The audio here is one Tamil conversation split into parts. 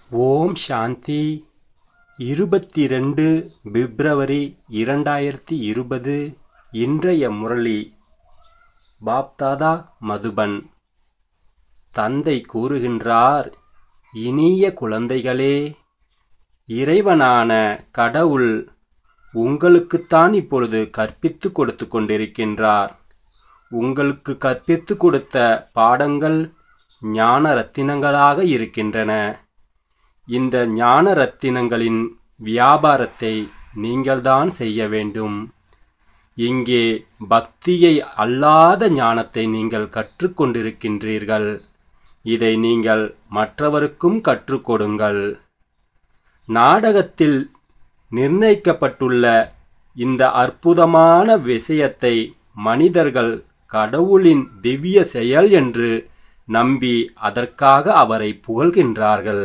ஓம் சாந்தி இருபத்தி ரெண்டு பிப்ரவரி இரண்டாயிரத்தி இருபது இன்றைய முரளி பாப்தாதா மதுபன் தந்தை கூறுகின்றார் இனிய குழந்தைகளே இறைவனான கடவுள் உங்களுக்குத்தான் இப்பொழுது கற்பித்து கொடுத்து கொண்டிருக்கின்றார் உங்களுக்கு கற்பித்து கொடுத்த பாடங்கள் ஞான ரத்தினங்களாக இருக்கின்றன இந்த ஞான ரத்தினங்களின் வியாபாரத்தை நீங்கள்தான் செய்ய வேண்டும் இங்கே பக்தியை அல்லாத ஞானத்தை நீங்கள் கற்றுக்கொண்டிருக்கின்றீர்கள் இதை நீங்கள் மற்றவருக்கும் கற்றுக் கொடுங்கள் நாடகத்தில் நிர்ணயிக்கப்பட்டுள்ள இந்த அற்புதமான விஷயத்தை மனிதர்கள் கடவுளின் திவ்ய செயல் என்று நம்பி அதற்காக அவரை புகழ்கின்றார்கள்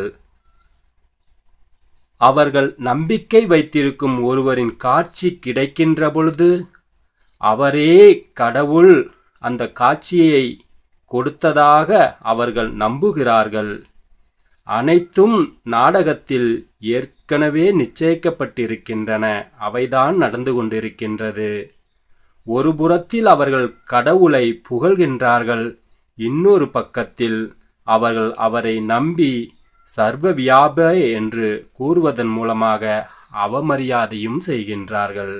அவர்கள் நம்பிக்கை வைத்திருக்கும் ஒருவரின் காட்சி கிடைக்கின்ற பொழுது அவரே கடவுள் அந்த காட்சியை கொடுத்ததாக அவர்கள் நம்புகிறார்கள் அனைத்தும் நாடகத்தில் ஏற்கனவே நிச்சயிக்கப்பட்டிருக்கின்றன அவைதான் நடந்து கொண்டிருக்கின்றது ஒரு புறத்தில் அவர்கள் கடவுளை புகழ்கின்றார்கள் இன்னொரு பக்கத்தில் அவர்கள் அவரை நம்பி சர்வ வியாப என்று கூறுவதன் மூலமாக அவமரியாதையும் செய்கின்றார்கள்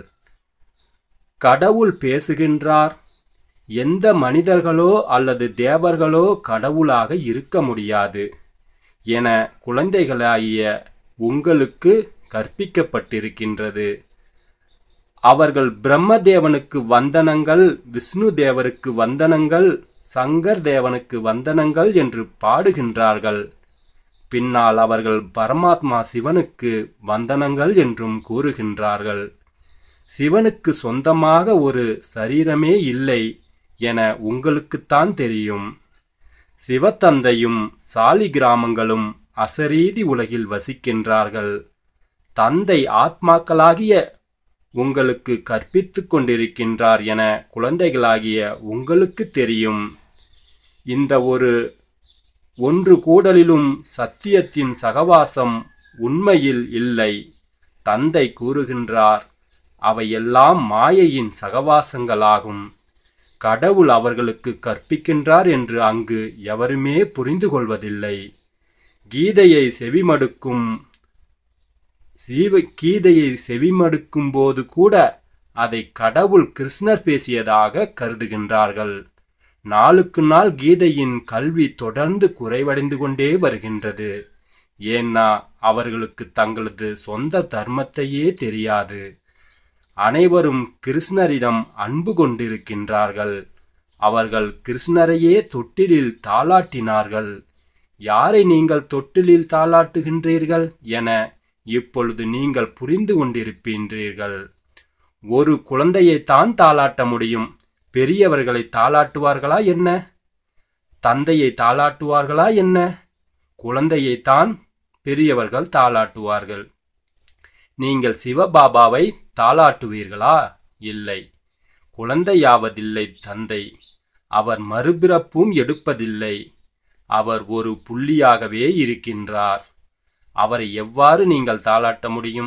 கடவுள் பேசுகின்றார் எந்த மனிதர்களோ அல்லது தேவர்களோ கடவுளாக இருக்க முடியாது என குழந்தைகளாகிய உங்களுக்கு கற்பிக்கப்பட்டிருக்கின்றது அவர்கள் பிரம்மதேவனுக்கு வந்தனங்கள் விஷ்ணு தேவருக்கு வந்தனங்கள் சங்கர் தேவனுக்கு வந்தனங்கள் என்று பாடுகின்றார்கள் பின்னால் அவர்கள் பரமாத்மா சிவனுக்கு வந்தனங்கள் என்றும் கூறுகின்றார்கள் சிவனுக்கு சொந்தமாக ஒரு சரீரமே இல்லை என உங்களுக்குத்தான் தெரியும் சிவத்தந்தையும் சாலி கிராமங்களும் அசரீதி உலகில் வசிக்கின்றார்கள் தந்தை ஆத்மாக்களாகிய உங்களுக்கு கற்பித்துக் கொண்டிருக்கின்றார் என குழந்தைகளாகிய உங்களுக்கு தெரியும் இந்த ஒரு ஒன்று கூடலிலும் சத்தியத்தின் சகவாசம் உண்மையில் இல்லை தந்தை கூறுகின்றார் அவையெல்லாம் மாயையின் சகவாசங்களாகும் கடவுள் அவர்களுக்கு கற்பிக்கின்றார் என்று அங்கு எவருமே புரிந்து கொள்வதில்லை கீதையை செவிமடுக்கும் சீவ கீதையை செவிமடுக்கும் போது கூட அதை கடவுள் கிருஷ்ணர் பேசியதாக கருதுகின்றார்கள் நாளுக்கு நாள் கீதையின் கல்வி தொடர்ந்து குறைவடைந்து கொண்டே வருகின்றது ஏன்னா அவர்களுக்கு தங்களது சொந்த தர்மத்தையே தெரியாது அனைவரும் கிருஷ்ணரிடம் அன்பு கொண்டிருக்கின்றார்கள் அவர்கள் கிருஷ்ணரையே தொட்டிலில் தாளாட்டினார்கள் யாரை நீங்கள் தொட்டிலில் தாளாட்டுகின்றீர்கள் என இப்பொழுது நீங்கள் புரிந்து கொண்டிருக்கின்றீர்கள் ஒரு குழந்தையைத்தான் தாளாட்ட முடியும் பெரியவர்களை தாளாட்டுவார்களா என்ன தந்தையை தாளாட்டுவார்களா என்ன குழந்தையைத்தான் பெரியவர்கள் தாளாட்டுவார்கள் நீங்கள் சிவபாபாவை தாளாட்டுவீர்களா இல்லை குழந்தையாவதில்லை தந்தை அவர் மறுபிறப்பும் எடுப்பதில்லை அவர் ஒரு புள்ளியாகவே இருக்கின்றார் அவரை எவ்வாறு நீங்கள் தாளாட்ட முடியும்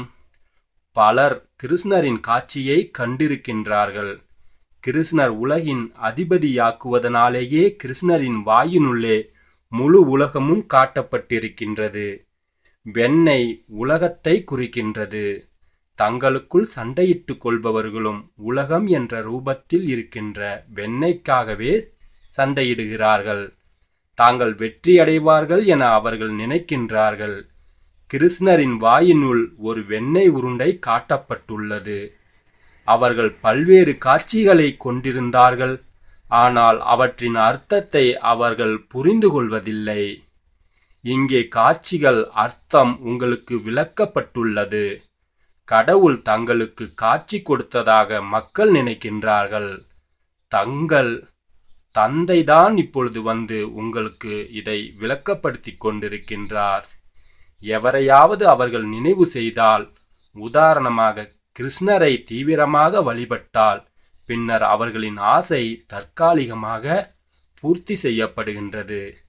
பலர் கிருஷ்ணரின் காட்சியை கண்டிருக்கின்றார்கள் கிருஷ்ணர் உலகின் அதிபதியாக்குவதனாலேயே கிருஷ்ணரின் வாயினுள்ளே முழு உலகமும் காட்டப்பட்டிருக்கின்றது வெண்ணெய் உலகத்தை குறிக்கின்றது தங்களுக்குள் சண்டையிட்டுக் கொள்பவர்களும் உலகம் என்ற ரூபத்தில் இருக்கின்ற வெண்ணெய்க்காகவே சண்டையிடுகிறார்கள் தாங்கள் வெற்றி அடைவார்கள் என அவர்கள் நினைக்கின்றார்கள் கிருஷ்ணரின் வாயினுள் ஒரு வெண்ணெய் உருண்டை காட்டப்பட்டுள்ளது அவர்கள் பல்வேறு காட்சிகளை கொண்டிருந்தார்கள் ஆனால் அவற்றின் அர்த்தத்தை அவர்கள் புரிந்து கொள்வதில்லை இங்கே காட்சிகள் அர்த்தம் உங்களுக்கு விளக்கப்பட்டுள்ளது கடவுள் தங்களுக்கு காட்சி கொடுத்ததாக மக்கள் நினைக்கின்றார்கள் தங்கள் தந்தைதான் இப்பொழுது வந்து உங்களுக்கு இதை விளக்கப்படுத்தி கொண்டிருக்கின்றார் எவரையாவது அவர்கள் நினைவு செய்தால் உதாரணமாக கிருஷ்ணரை தீவிரமாக வழிபட்டால் பின்னர் அவர்களின் ஆசை தற்காலிகமாக பூர்த்தி செய்யப்படுகின்றது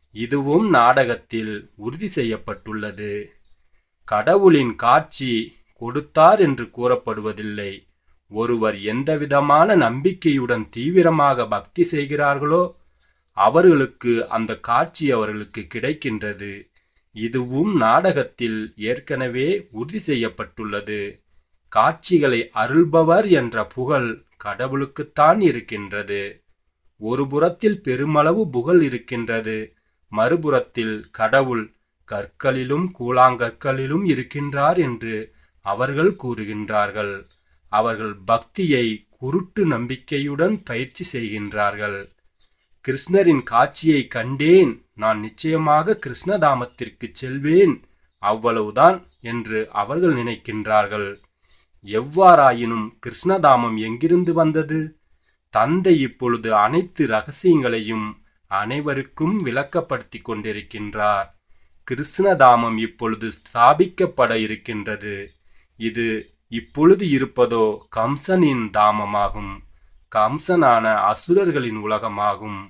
இதுவும் நாடகத்தில் உறுதி செய்யப்பட்டுள்ளது கடவுளின் காட்சி கொடுத்தார் என்று கூறப்படுவதில்லை ஒருவர் எந்தவிதமான நம்பிக்கையுடன் தீவிரமாக பக்தி செய்கிறார்களோ அவர்களுக்கு அந்த காட்சி அவர்களுக்கு கிடைக்கின்றது இதுவும் நாடகத்தில் ஏற்கனவே உறுதி செய்யப்பட்டுள்ளது காட்சிகளை அருள்பவர் என்ற புகழ் கடவுளுக்குத்தான் இருக்கின்றது ஒரு புறத்தில் பெருமளவு புகழ் இருக்கின்றது மறுபுறத்தில் கடவுள் கற்களிலும் கூழாங்கற்களிலும் இருக்கின்றார் என்று அவர்கள் கூறுகின்றார்கள் அவர்கள் பக்தியை குருட்டு நம்பிக்கையுடன் பயிற்சி செய்கின்றார்கள் கிருஷ்ணரின் காட்சியை கண்டேன் நான் நிச்சயமாக கிருஷ்ணதாமத்திற்கு செல்வேன் அவ்வளவுதான் என்று அவர்கள் நினைக்கின்றார்கள் எவ்வாறாயினும் கிருஷ்ணதாமம் எங்கிருந்து வந்தது தந்தை இப்பொழுது அனைத்து ரகசியங்களையும் அனைவருக்கும் விளக்கப்படுத்திக் கொண்டிருக்கின்றார் கிருஷ்ணதாமம் இப்பொழுது ஸ்தாபிக்கப்பட இருக்கின்றது இது இப்பொழுது இருப்பதோ கம்சனின் தாமமாகும் கம்சனான அசுரர்களின் உலகமாகும்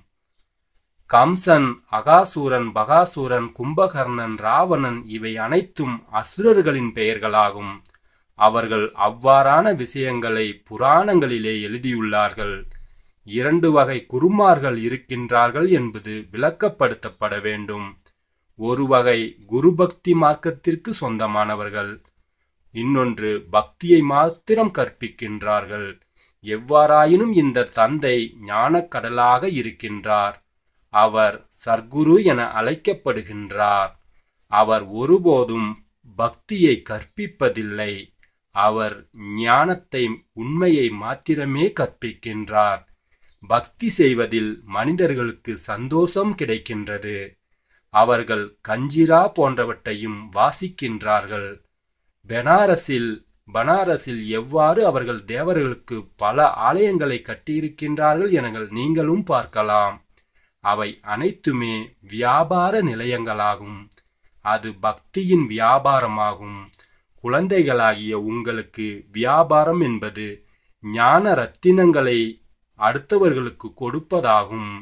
கம்சன் அகாசூரன் பகாசூரன் கும்பகர்ணன் ராவணன் இவை அனைத்தும் அசுரர்களின் பெயர்களாகும் அவர்கள் அவ்வாறான விஷயங்களை புராணங்களிலே எழுதியுள்ளார்கள் இரண்டு வகை குருமார்கள் இருக்கின்றார்கள் என்பது விளக்கப்படுத்தப்பட வேண்டும் ஒரு வகை குரு பக்தி மார்க்கத்திற்கு சொந்தமானவர்கள் இன்னொன்று பக்தியை மாத்திரம் கற்பிக்கின்றார்கள் எவ்வாறாயினும் இந்த தந்தை ஞானக்கடலாக இருக்கின்றார் அவர் சர்க்குரு என அழைக்கப்படுகின்றார் அவர் ஒருபோதும் பக்தியை கற்பிப்பதில்லை அவர் ஞானத்தை உண்மையை மாத்திரமே கற்பிக்கின்றார் பக்தி செய்வதில் மனிதர்களுக்கு சந்தோஷம் கிடைக்கின்றது அவர்கள் கஞ்சிரா போன்றவற்றையும் வாசிக்கின்றார்கள் பெனாரஸில் பனாரஸில் எவ்வாறு அவர்கள் தேவர்களுக்கு பல ஆலயங்களை கட்டியிருக்கின்றார்கள் என நீங்களும் பார்க்கலாம் அவை அனைத்துமே வியாபார நிலையங்களாகும் அது பக்தியின் வியாபாரமாகும் குழந்தைகளாகிய உங்களுக்கு வியாபாரம் என்பது ஞான ரத்தினங்களை அடுத்தவர்களுக்கு கொடுப்பதாகும்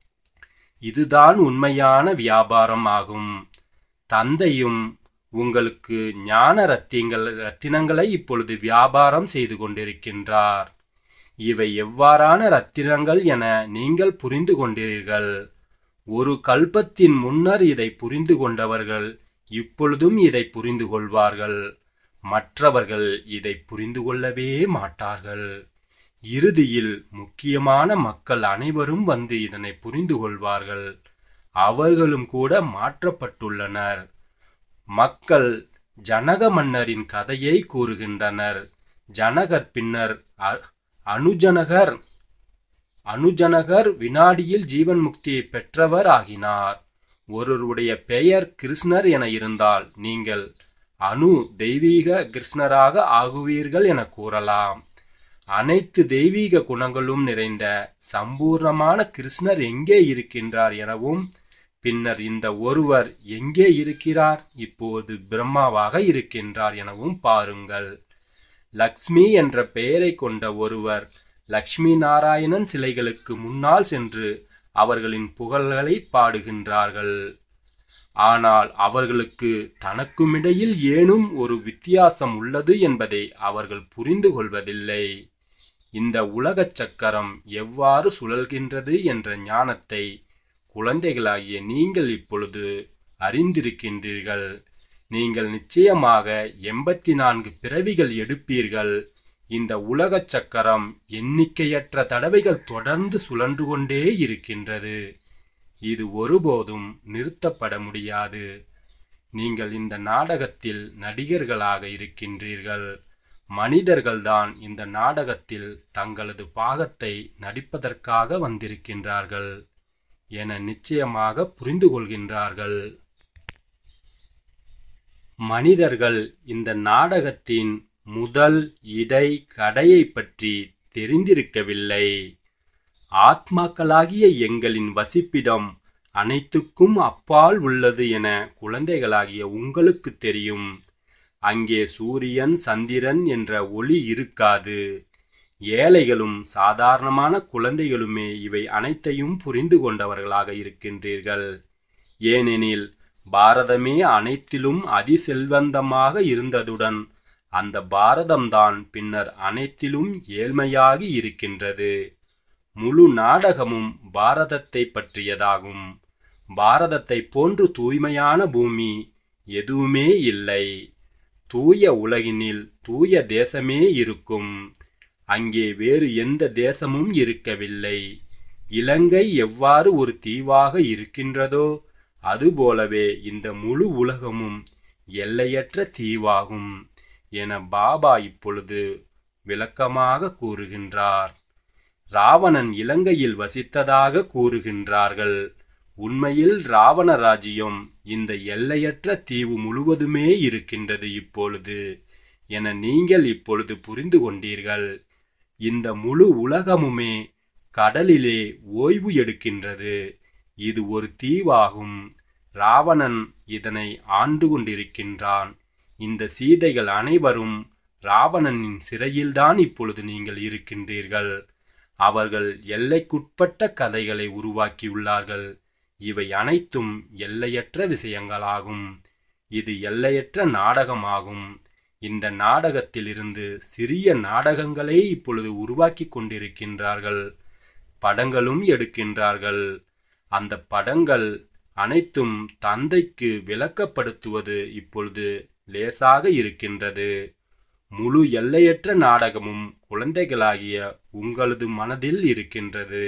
இதுதான் உண்மையான வியாபாரம் ஆகும் தந்தையும் உங்களுக்கு ஞான ரத்தியங்கள் ரத்தினங்களை இப்பொழுது வியாபாரம் செய்து கொண்டிருக்கின்றார் இவை எவ்வாறான ரத்தினங்கள் என நீங்கள் புரிந்து கொண்டீர்கள் ஒரு கல்பத்தின் முன்னர் இதை புரிந்து கொண்டவர்கள் இப்பொழுதும் இதை புரிந்து கொள்வார்கள் மற்றவர்கள் இதை புரிந்து கொள்ளவே மாட்டார்கள் இறுதியில் முக்கியமான மக்கள் அனைவரும் வந்து இதனை புரிந்து கொள்வார்கள் அவர்களும் கூட மாற்றப்பட்டுள்ளனர் மக்கள் ஜனக மன்னரின் கதையை கூறுகின்றனர் ஜனகர் பின்னர் அ- அனுஜனகர் அனுஜனகர் வினாடியில் ஜீவன் முக்தியை பெற்றவர் ஆகினார் ஒருவருடைய பெயர் கிருஷ்ணர் என இருந்தால் நீங்கள் அணு தெய்வீக கிருஷ்ணராக ஆகுவீர்கள் என கூறலாம் அனைத்து தெய்வீக குணங்களும் நிறைந்த சம்பூர்ணமான கிருஷ்ணர் எங்கே இருக்கின்றார் எனவும் பின்னர் இந்த ஒருவர் எங்கே இருக்கிறார் இப்போது பிரம்மாவாக இருக்கின்றார் எனவும் பாருங்கள் லக்ஷ்மி என்ற பெயரை கொண்ட ஒருவர் லக்ஷ்மி நாராயணன் சிலைகளுக்கு முன்னால் சென்று அவர்களின் புகழ்களை பாடுகின்றார்கள் ஆனால் அவர்களுக்கு தனக்குமிடையில் ஏனும் ஒரு வித்தியாசம் உள்ளது என்பதை அவர்கள் புரிந்து கொள்வதில்லை இந்த உலகச் சக்கரம் எவ்வாறு சுழல்கின்றது என்ற ஞானத்தை குழந்தைகளாகிய நீங்கள் இப்பொழுது அறிந்திருக்கின்றீர்கள் நீங்கள் நிச்சயமாக எண்பத்தி நான்கு பிறவிகள் எடுப்பீர்கள் இந்த உலகச் சக்கரம் எண்ணிக்கையற்ற தடவைகள் தொடர்ந்து சுழன்று கொண்டே இருக்கின்றது இது ஒருபோதும் நிறுத்தப்பட முடியாது நீங்கள் இந்த நாடகத்தில் நடிகர்களாக இருக்கின்றீர்கள் மனிதர்கள்தான் இந்த நாடகத்தில் தங்களது பாகத்தை நடிப்பதற்காக வந்திருக்கின்றார்கள் என நிச்சயமாக புரிந்து கொள்கின்றார்கள் மனிதர்கள் இந்த நாடகத்தின் முதல் இடை கடையை பற்றி தெரிந்திருக்கவில்லை ஆத்மாக்களாகிய எங்களின் வசிப்பிடம் அனைத்துக்கும் அப்பால் உள்ளது என குழந்தைகளாகிய உங்களுக்கு தெரியும் அங்கே சூரியன் சந்திரன் என்ற ஒளி இருக்காது ஏழைகளும் சாதாரணமான குழந்தைகளுமே இவை அனைத்தையும் புரிந்து கொண்டவர்களாக இருக்கின்றீர்கள் ஏனெனில் பாரதமே அனைத்திலும் அதிசெல்வந்தமாக இருந்ததுடன் அந்த பாரதம்தான் பின்னர் அனைத்திலும் ஏழ்மையாகி இருக்கின்றது முழு நாடகமும் பாரதத்தை பற்றியதாகும் பாரதத்தை போன்று தூய்மையான பூமி எதுவுமே இல்லை தூய உலகினில் தூய தேசமே இருக்கும் அங்கே வேறு எந்த தேசமும் இருக்கவில்லை இலங்கை எவ்வாறு ஒரு தீவாக இருக்கின்றதோ அதுபோலவே இந்த முழு உலகமும் எல்லையற்ற தீவாகும் என பாபா இப்பொழுது விளக்கமாக கூறுகின்றார் ராவணன் இலங்கையில் வசித்ததாக கூறுகின்றார்கள் உண்மையில் ராவண ராஜ்யம் இந்த எல்லையற்ற தீவு முழுவதுமே இருக்கின்றது இப்பொழுது என நீங்கள் இப்பொழுது புரிந்து கொண்டீர்கள் இந்த முழு உலகமுமே கடலிலே ஓய்வு எடுக்கின்றது இது ஒரு தீவாகும் ராவணன் இதனை ஆண்டு கொண்டிருக்கின்றான் இந்த சீதைகள் அனைவரும் ராவணனின் சிறையில்தான் இப்பொழுது நீங்கள் இருக்கின்றீர்கள் அவர்கள் எல்லைக்குட்பட்ட கதைகளை உருவாக்கியுள்ளார்கள் இவை அனைத்தும் எல்லையற்ற விஷயங்களாகும் இது எல்லையற்ற நாடகமாகும் இந்த நாடகத்திலிருந்து சிறிய நாடகங்களை இப்பொழுது உருவாக்கி கொண்டிருக்கின்றார்கள் படங்களும் எடுக்கின்றார்கள் அந்த படங்கள் அனைத்தும் தந்தைக்கு விளக்கப்படுத்துவது இப்பொழுது லேசாக இருக்கின்றது முழு எல்லையற்ற நாடகமும் குழந்தைகளாகிய உங்களது மனதில் இருக்கின்றது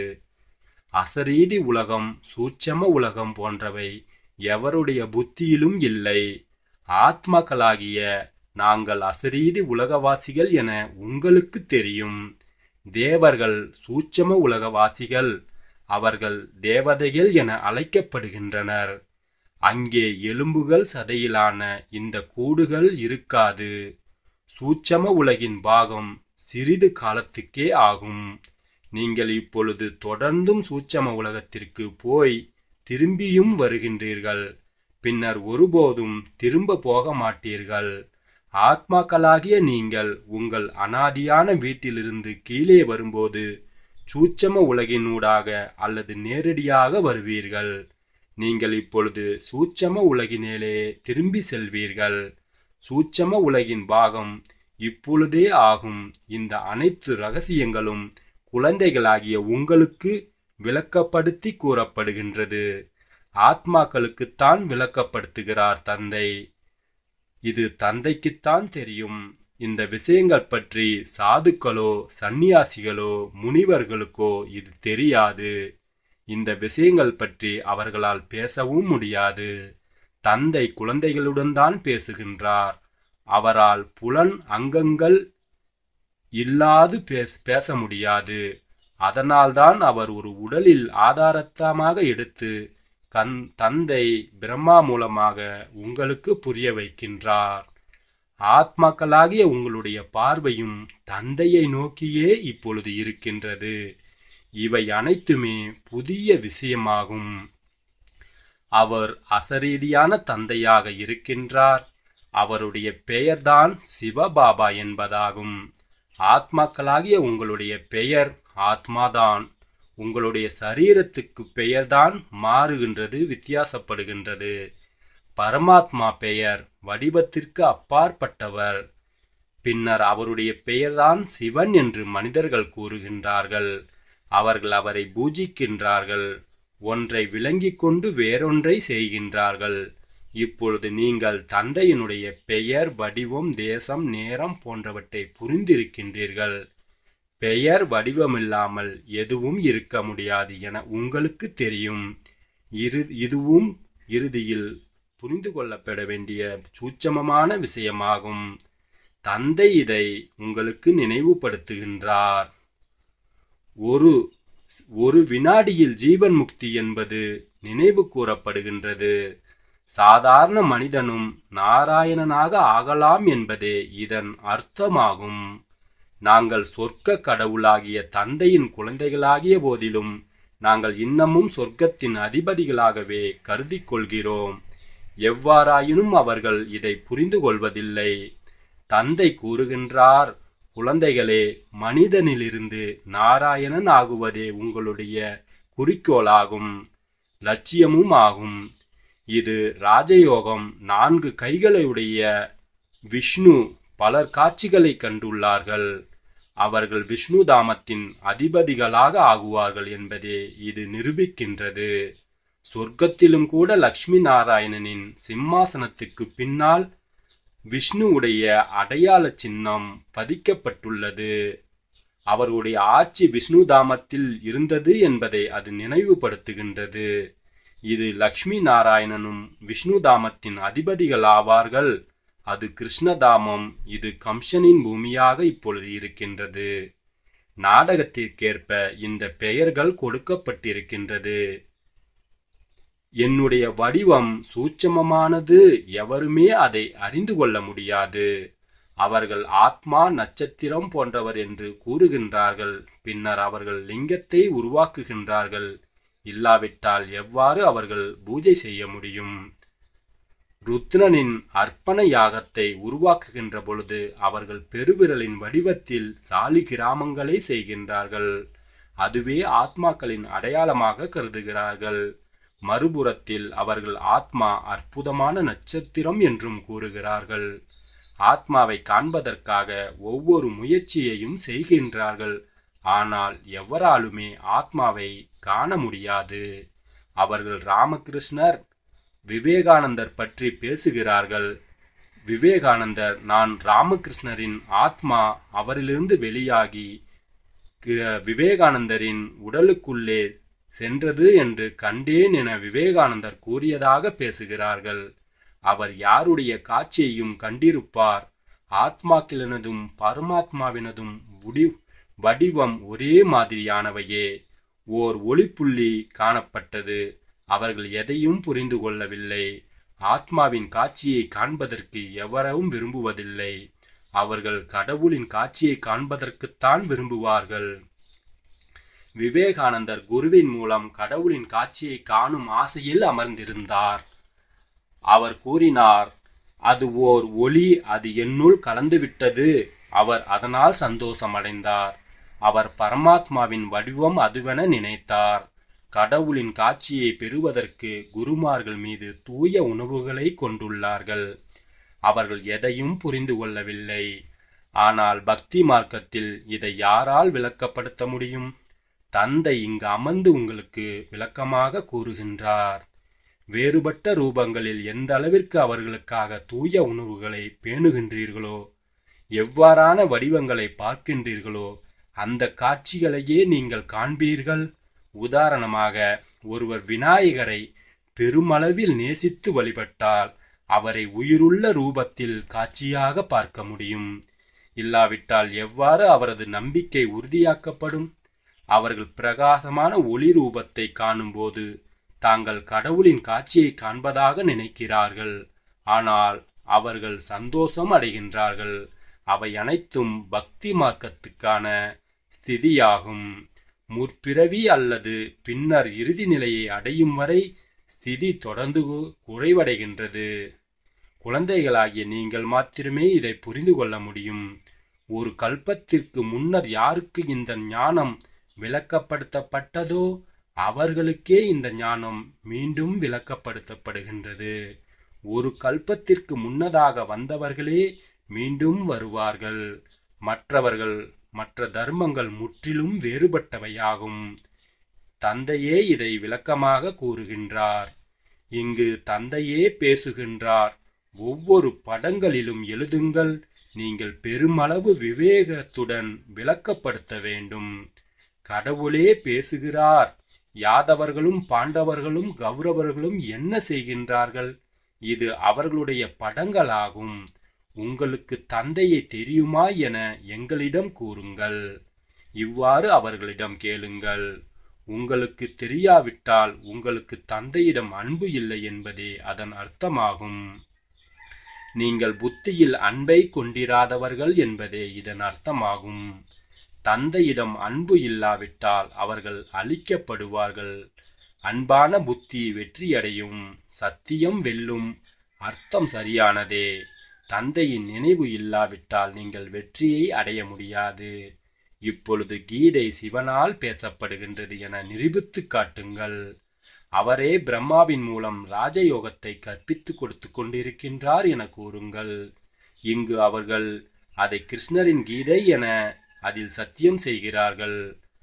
அசரீதி உலகம் சூட்சம உலகம் போன்றவை எவருடைய புத்தியிலும் இல்லை ஆத்மாக்களாகிய நாங்கள் அசரீதி உலகவாசிகள் என உங்களுக்கு தெரியும் தேவர்கள் சூட்சம உலகவாசிகள் அவர்கள் தேவதைகள் என அழைக்கப்படுகின்றனர் அங்கே எலும்புகள் சதையிலான இந்த கூடுகள் இருக்காது சூட்சம உலகின் பாகம் சிறிது காலத்துக்கே ஆகும் நீங்கள் இப்பொழுது தொடர்ந்தும் சூட்சம உலகத்திற்கு போய் திரும்பியும் வருகின்றீர்கள் பின்னர் ஒருபோதும் திரும்ப போக மாட்டீர்கள் ஆத்மாக்களாகிய நீங்கள் உங்கள் அனாதியான வீட்டிலிருந்து கீழே வரும்போது சூட்சம உலகினூடாக அல்லது நேரடியாக வருவீர்கள் நீங்கள் இப்பொழுது சூட்சம உலகினேலே திரும்பி செல்வீர்கள் சூட்சம உலகின் பாகம் இப்பொழுதே ஆகும் இந்த அனைத்து ரகசியங்களும் குழந்தைகளாகிய உங்களுக்கு விளக்கப்படுத்தி கூறப்படுகின்றது ஆத்மாக்களுக்குத்தான் விளக்கப்படுத்துகிறார் தந்தை இது தந்தைக்குத்தான் தெரியும் இந்த விஷயங்கள் பற்றி சாதுக்களோ சந்நியாசிகளோ முனிவர்களுக்கோ இது தெரியாது இந்த விஷயங்கள் பற்றி அவர்களால் பேசவும் முடியாது தந்தை குழந்தைகளுடன் தான் பேசுகின்றார் அவரால் புலன் அங்கங்கள் இல்லாது பேச முடியாது அதனால்தான் அவர் ஒரு உடலில் ஆதாரத்தமாக எடுத்து கண் தந்தை பிரம்மா மூலமாக உங்களுக்கு புரிய வைக்கின்றார் ஆத்மாக்களாகிய உங்களுடைய பார்வையும் தந்தையை நோக்கியே இப்பொழுது இருக்கின்றது இவை அனைத்துமே புதிய விஷயமாகும் அவர் அசரீதியான தந்தையாக இருக்கின்றார் அவருடைய பெயர்தான் சிவபாபா என்பதாகும் ஆத்மாக்களாகிய உங்களுடைய பெயர் ஆத்மாதான் உங்களுடைய சரீரத்துக்கு பெயர்தான் மாறுகின்றது வித்தியாசப்படுகின்றது பரமாத்மா பெயர் வடிவத்திற்கு அப்பாற்பட்டவர் பின்னர் அவருடைய பெயர்தான் சிவன் என்று மனிதர்கள் கூறுகின்றார்கள் அவர்கள் அவரை பூஜிக்கின்றார்கள் ஒன்றை விளங்கிக் கொண்டு வேறொன்றை செய்கின்றார்கள் இப்பொழுது நீங்கள் தந்தையினுடைய பெயர் வடிவம் தேசம் நேரம் போன்றவற்றை புரிந்திருக்கின்றீர்கள் பெயர் வடிவமில்லாமல் எதுவும் இருக்க முடியாது என உங்களுக்கு தெரியும் இரு இதுவும் இறுதியில் புரிந்து கொள்ளப்பட வேண்டிய சூட்சமமான விஷயமாகும் தந்தை இதை உங்களுக்கு நினைவுபடுத்துகின்றார் ஒரு ஒரு வினாடியில் ஜீவன் முக்தி என்பது நினைவு கூறப்படுகின்றது சாதாரண மனிதனும் நாராயணனாக ஆகலாம் என்பதே இதன் அர்த்தமாகும் நாங்கள் சொர்க்க கடவுளாகிய தந்தையின் குழந்தைகளாகிய போதிலும் நாங்கள் இன்னமும் சொர்க்கத்தின் அதிபதிகளாகவே கருதி கொள்கிறோம் எவ்வாறாயினும் அவர்கள் இதை புரிந்து கொள்வதில்லை தந்தை கூறுகின்றார் குழந்தைகளே மனிதனிலிருந்து நாராயணன் ஆகுவதே உங்களுடைய குறிக்கோளாகும் லட்சியமும் ஆகும் இது ராஜயோகம் நான்கு கைகளையுடைய விஷ்ணு பலர் காட்சிகளை கண்டுள்ளார்கள் அவர்கள் விஷ்ணு தாமத்தின் அதிபதிகளாக ஆகுவார்கள் என்பதே இது நிரூபிக்கின்றது சொர்க்கத்திலும் கூட லக்ஷ்மி நாராயணனின் சிம்மாசனத்துக்கு பின்னால் விஷ்ணுவுடைய அடையாள சின்னம் பதிக்கப்பட்டுள்ளது அவருடைய ஆட்சி விஷ்ணு தாமத்தில் இருந்தது என்பதை அது நினைவுபடுத்துகின்றது இது லக்ஷ்மி நாராயணனும் விஷ்ணு தாமத்தின் அதிபதிகள் ஆவார்கள் அது கிருஷ்ணதாமம் இது கம்சனின் பூமியாக இப்பொழுது இருக்கின்றது நாடகத்திற்கேற்ப இந்த பெயர்கள் கொடுக்கப்பட்டிருக்கின்றது என்னுடைய வடிவம் சூட்சமமானது எவருமே அதை அறிந்து கொள்ள முடியாது அவர்கள் ஆத்மா நட்சத்திரம் போன்றவர் என்று கூறுகின்றார்கள் பின்னர் அவர்கள் லிங்கத்தை உருவாக்குகின்றார்கள் இல்லாவிட்டால் எவ்வாறு அவர்கள் பூஜை செய்ய முடியும் ருத்ரனின் அர்ப்பண யாகத்தை உருவாக்குகின்ற பொழுது அவர்கள் பெருவிரலின் வடிவத்தில் சாலி கிராமங்களை செய்கின்றார்கள் அதுவே ஆத்மாக்களின் அடையாளமாக கருதுகிறார்கள் மறுபுறத்தில் அவர்கள் ஆத்மா அற்புதமான நட்சத்திரம் என்றும் கூறுகிறார்கள் ஆத்மாவை காண்பதற்காக ஒவ்வொரு முயற்சியையும் செய்கின்றார்கள் ஆனால் எவராலுமே ஆத்மாவை காண முடியாது அவர்கள் ராமகிருஷ்ணர் விவேகானந்தர் பற்றி பேசுகிறார்கள் விவேகானந்தர் நான் ராமகிருஷ்ணரின் ஆத்மா அவரிலிருந்து வெளியாகி க- விவேகானந்தரின் உடலுக்குள்ளே சென்றது என்று கண்டேன் என விவேகானந்தர் கூறியதாக பேசுகிறார்கள் அவர் யாருடைய காட்சியையும் கண்டிருப்பார் ஆத்மாக்களினதும் பரமாத்மாவினதும் உடி வடிவம் ஒரே மாதிரியானவையே ஓர் ஒளிப்புள்ளி காணப்பட்டது அவர்கள் எதையும் புரிந்து கொள்ளவில்லை ஆத்மாவின் காட்சியை காண்பதற்கு எவரும் விரும்புவதில்லை அவர்கள் கடவுளின் காட்சியை காண்பதற்குத்தான் விரும்புவார்கள் விவேகானந்தர் குருவின் மூலம் கடவுளின் காட்சியை காணும் ஆசையில் அமர்ந்திருந்தார் அவர் கூறினார் அது ஓர் ஒளி அது என்னுள் கலந்துவிட்டது அவர் அதனால் சந்தோஷமடைந்தார் அவர் பரமாத்மாவின் வடிவம் அதுவென நினைத்தார் கடவுளின் காட்சியை பெறுவதற்கு குருமார்கள் மீது தூய உணவுகளை கொண்டுள்ளார்கள் அவர்கள் எதையும் புரிந்து கொள்ளவில்லை ஆனால் பக்தி மார்க்கத்தில் இதை யாரால் விளக்கப்படுத்த முடியும் தந்தை இங்கு அமர்ந்து உங்களுக்கு விளக்கமாக கூறுகின்றார் வேறுபட்ட ரூபங்களில் எந்த அளவிற்கு அவர்களுக்காக தூய உணவுகளை பேணுகின்றீர்களோ எவ்வாறான வடிவங்களை பார்க்கின்றீர்களோ அந்த காட்சிகளையே நீங்கள் காண்பீர்கள் உதாரணமாக ஒருவர் விநாயகரை பெருமளவில் நேசித்து வழிபட்டால் அவரை உயிருள்ள ரூபத்தில் காட்சியாக பார்க்க முடியும் இல்லாவிட்டால் எவ்வாறு அவரது நம்பிக்கை உறுதியாக்கப்படும் அவர்கள் பிரகாசமான ஒளி ரூபத்தை காணும்போது தாங்கள் கடவுளின் காட்சியை காண்பதாக நினைக்கிறார்கள் ஆனால் அவர்கள் சந்தோஷம் அடைகின்றார்கள் அவை அனைத்தும் பக்தி மார்க்கத்துக்கான ஸ்திதியாகும் முற்பிறவி அல்லது பின்னர் இறுதி நிலையை அடையும் வரை ஸ்திதி தொடர்ந்து கு- குறைவடைகின்றது குழந்தைகளாகிய நீங்கள் மாத்திரமே இதை புரிந்து கொள்ள முடியும் ஒரு கல்பத்திற்கு முன்னர் யாருக்கு இந்த ஞானம் விளக்கப்படுத்தப்பட்டதோ அவர்களுக்கே இந்த ஞானம் மீண்டும் விளக்கப்படுத்தப்படுகின்றது ஒரு கல்பத்திற்கு முன்னதாக வந்தவர்களே மீண்டும் வருவார்கள் மற்றவர்கள் மற்ற தர்மங்கள் முற்றிலும் வேறுபட்டவையாகும் தந்தையே இதை விளக்கமாக கூறுகின்றார் இங்கு தந்தையே பேசுகின்றார் ஒவ்வொரு படங்களிலும் எழுதுங்கள் நீங்கள் பெருமளவு விவேகத்துடன் விளக்கப்படுத்த வேண்டும் கடவுளே பேசுகிறார் யாதவர்களும் பாண்டவர்களும் கௌரவர்களும் என்ன செய்கின்றார்கள் இது அவர்களுடைய படங்களாகும் உங்களுக்கு தந்தையை தெரியுமா என எங்களிடம் கூறுங்கள் இவ்வாறு அவர்களிடம் கேளுங்கள் உங்களுக்கு தெரியாவிட்டால் உங்களுக்கு தந்தையிடம் அன்பு இல்லை என்பதே அதன் அர்த்தமாகும் நீங்கள் புத்தியில் அன்பை கொண்டிராதவர்கள் என்பதே இதன் அர்த்தமாகும் தந்தையிடம் அன்பு இல்லாவிட்டால் அவர்கள் அழிக்கப்படுவார்கள் அன்பான புத்தி வெற்றியடையும் சத்தியம் வெல்லும் அர்த்தம் சரியானதே தந்தையின் நினைவு இல்லாவிட்டால் நீங்கள் வெற்றியை அடைய முடியாது இப்பொழுது கீதை சிவனால் பேசப்படுகின்றது என நிரூபித்துக் காட்டுங்கள் அவரே பிரம்மாவின் மூலம் ராஜயோகத்தை கற்பித்துக் கொடுத்து கொண்டிருக்கின்றார் என கூறுங்கள் இங்கு அவர்கள் அதை கிருஷ்ணரின் கீதை என அதில் சத்தியம் செய்கிறார்கள்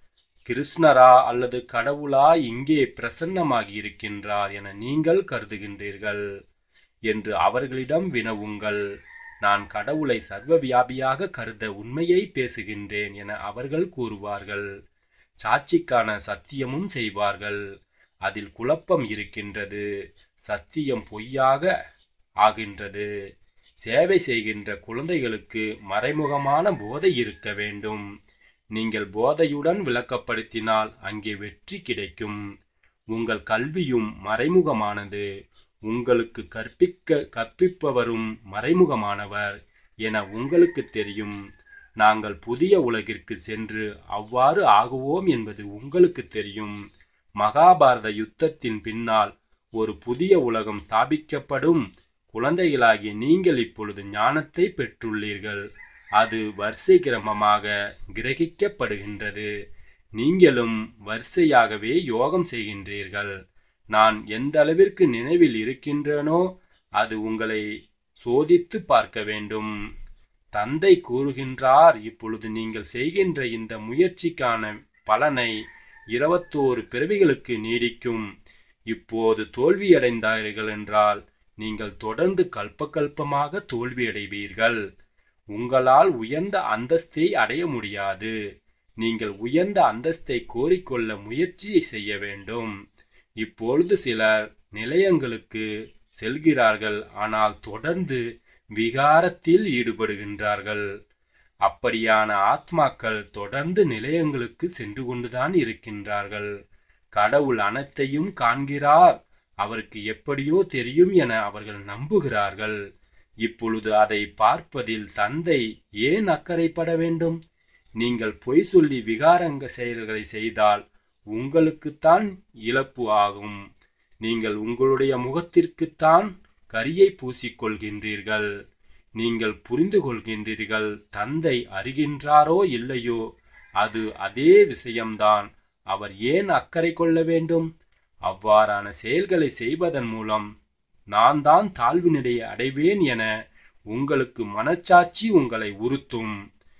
கிருஷ்ணரா அல்லது கடவுளா இங்கே பிரசன்னமாகி இருக்கின்றார் என நீங்கள் கருதுகின்றீர்கள் என்று அவர்களிடம் வினவுங்கள் நான் கடவுளை சர்வவியாபியாக கருத உண்மையை பேசுகின்றேன் என அவர்கள் கூறுவார்கள் சாட்சிக்கான சத்தியமும் செய்வார்கள் அதில் குழப்பம் இருக்கின்றது சத்தியம் பொய்யாக ஆகின்றது சேவை செய்கின்ற குழந்தைகளுக்கு மறைமுகமான போதை இருக்க வேண்டும் நீங்கள் போதையுடன் விளக்கப்படுத்தினால் அங்கே வெற்றி கிடைக்கும் உங்கள் கல்வியும் மறைமுகமானது உங்களுக்கு கற்பிக்க கற்பிப்பவரும் மறைமுகமானவர் என உங்களுக்கு தெரியும் நாங்கள் புதிய உலகிற்கு சென்று அவ்வாறு ஆகுவோம் என்பது உங்களுக்கு தெரியும் மகாபாரத யுத்தத்தின் பின்னால் ஒரு புதிய உலகம் ஸ்தாபிக்கப்படும் குழந்தைகளாகிய நீங்கள் இப்பொழுது ஞானத்தை பெற்றுள்ளீர்கள் அது வரிசை கிரமமாக கிரகிக்கப்படுகின்றது நீங்களும் வரிசையாகவே யோகம் செய்கின்றீர்கள் நான் எந்த அளவிற்கு நினைவில் இருக்கின்றனோ அது உங்களை சோதித்து பார்க்க வேண்டும் தந்தை கூறுகின்றார் இப்பொழுது நீங்கள் செய்கின்ற இந்த முயற்சிக்கான பலனை இருபத்தோரு பிறவிகளுக்கு நீடிக்கும் இப்போது தோல்வியடைந்தார்கள் என்றால் நீங்கள் தொடர்ந்து கல்பகல்பமாக தோல்வியடைவீர்கள் உங்களால் உயர்ந்த அந்தஸ்தை அடைய முடியாது நீங்கள் உயர்ந்த அந்தஸ்தை கோரிக்கொள்ள முயற்சி செய்ய வேண்டும் இப்பொழுது சிலர் நிலையங்களுக்கு செல்கிறார்கள் ஆனால் தொடர்ந்து விகாரத்தில் ஈடுபடுகின்றார்கள் அப்படியான ஆத்மாக்கள் தொடர்ந்து நிலையங்களுக்கு சென்று கொண்டுதான் இருக்கின்றார்கள் கடவுள் அனைத்தையும் காண்கிறார் அவருக்கு எப்படியோ தெரியும் என அவர்கள் நம்புகிறார்கள் இப்பொழுது அதை பார்ப்பதில் தந்தை ஏன் அக்கறைப்பட வேண்டும் நீங்கள் பொய் சொல்லி விகாரங்க செயல்களை செய்தால் உங்களுக்குத்தான் இழப்பு ஆகும் நீங்கள் உங்களுடைய முகத்திற்குத்தான் கரியை பூசிக்கொள்கின்றீர்கள் நீங்கள் புரிந்து கொள்கின்றீர்கள் தந்தை அறிகின்றாரோ இல்லையோ அது அதே விஷயம்தான் அவர் ஏன் அக்கறை கொள்ள வேண்டும் அவ்வாறான செயல்களை செய்வதன் மூலம் நான் தான் தாழ்வு நிலையை அடைவேன் என உங்களுக்கு மனச்சாட்சி உங்களை உறுத்தும்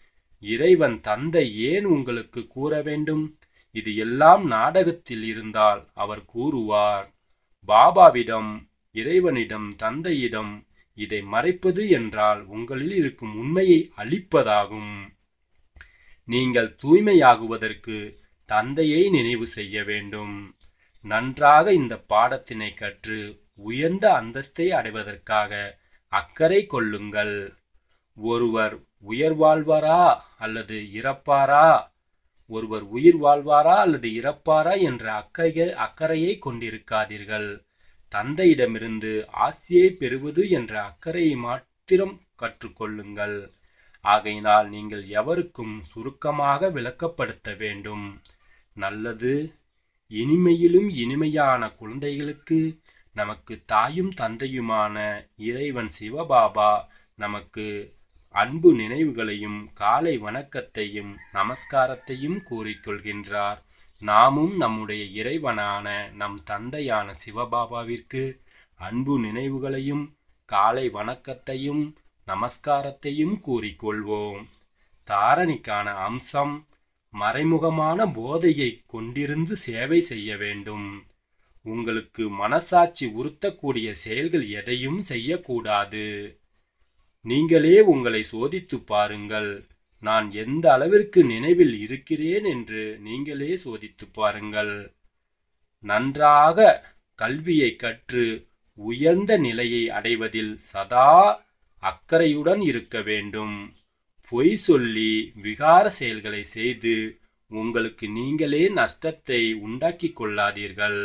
இறைவன் தந்தை ஏன் உங்களுக்கு கூற வேண்டும் இது எல்லாம் நாடகத்தில் இருந்தால் அவர் கூறுவார் பாபாவிடம் இறைவனிடம் தந்தையிடம் இதை மறைப்பது என்றால் உங்களில் இருக்கும் உண்மையை அழிப்பதாகும் நீங்கள் தூய்மையாகுவதற்கு தந்தையை நினைவு செய்ய வேண்டும் நன்றாக இந்த பாடத்தினை கற்று உயர்ந்த அந்தஸ்தை அடைவதற்காக அக்கறை கொள்ளுங்கள் ஒருவர் உயர் வாழ்வாரா அல்லது இறப்பாரா ஒருவர் உயிர் வாழ்வாரா அல்லது இறப்பாரா என்ற அக்கறை அக்கறையை கொண்டிருக்காதீர்கள் தந்தையிடமிருந்து ஆசியை பெறுவது என்ற அக்கறையை மாத்திரம் கற்றுக்கொள்ளுங்கள் ஆகையினால் நீங்கள் எவருக்கும் சுருக்கமாக விளக்கப்படுத்த வேண்டும் நல்லது இனிமையிலும் இனிமையான குழந்தைகளுக்கு நமக்கு தாயும் தந்தையுமான இறைவன் சிவபாபா நமக்கு அன்பு நினைவுகளையும் காலை வணக்கத்தையும் நமஸ்காரத்தையும் கூறிக்கொள்கின்றார் நாமும் நம்முடைய இறைவனான நம் தந்தையான சிவபாபாவிற்கு அன்பு நினைவுகளையும் காலை வணக்கத்தையும் நமஸ்காரத்தையும் கூறிக்கொள்வோம் தாரணிக்கான அம்சம் மறைமுகமான போதையை கொண்டிருந்து சேவை செய்ய வேண்டும் உங்களுக்கு மனசாட்சி உறுத்தக்கூடிய செயல்கள் எதையும் செய்யக்கூடாது நீங்களே உங்களை சோதித்து பாருங்கள் நான் எந்த அளவிற்கு நினைவில் இருக்கிறேன் என்று நீங்களே சோதித்து பாருங்கள் நன்றாக கல்வியை கற்று உயர்ந்த நிலையை அடைவதில் சதா அக்கறையுடன் இருக்க வேண்டும் பொய் சொல்லி விகார செயல்களை செய்து உங்களுக்கு நீங்களே நஷ்டத்தை உண்டாக்கிக் கொள்ளாதீர்கள்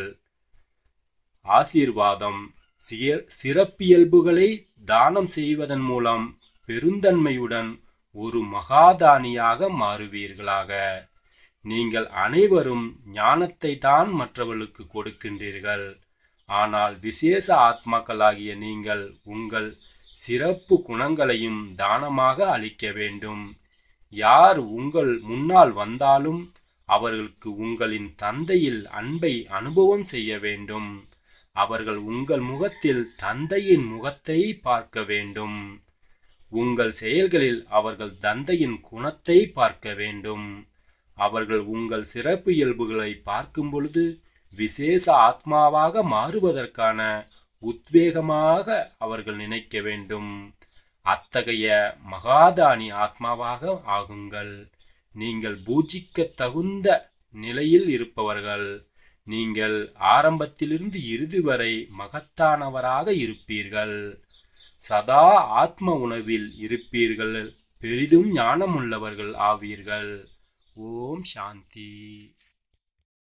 ஆசீர்வாதம் சிறப்பியல்புகளை தானம் செய்வதன் மூலம் பெருந்தன்மையுடன் ஒரு மகாதானியாக மாறுவீர்களாக நீங்கள் அனைவரும் ஞானத்தை தான் மற்றவர்களுக்கு கொடுக்கின்றீர்கள் ஆனால் விசேஷ ஆத்மாக்களாகிய நீங்கள் உங்கள் சிறப்பு குணங்களையும் தானமாக அளிக்க வேண்டும் யார் உங்கள் முன்னால் வந்தாலும் அவர்களுக்கு உங்களின் தந்தையில் அன்பை அனுபவம் செய்ய வேண்டும் அவர்கள் உங்கள் முகத்தில் தந்தையின் முகத்தை பார்க்க வேண்டும் உங்கள் செயல்களில் அவர்கள் தந்தையின் குணத்தை பார்க்க வேண்டும் அவர்கள் உங்கள் சிறப்பு இயல்புகளை பார்க்கும் பொழுது விசேஷ ஆத்மாவாக மாறுவதற்கான உத்வேகமாக அவர்கள் நினைக்க வேண்டும் அத்தகைய மகாதானி ஆத்மாவாக ஆகுங்கள் நீங்கள் பூஜிக்க தகுந்த நிலையில் இருப்பவர்கள் நீங்கள் ஆரம்பத்திலிருந்து இறுதி வரை மகத்தானவராக இருப்பீர்கள் சதா ஆத்ம உணவில் இருப்பீர்கள் பெரிதும் ஞானமுள்ளவர்கள் ஆவீர்கள் ஓம் சாந்தி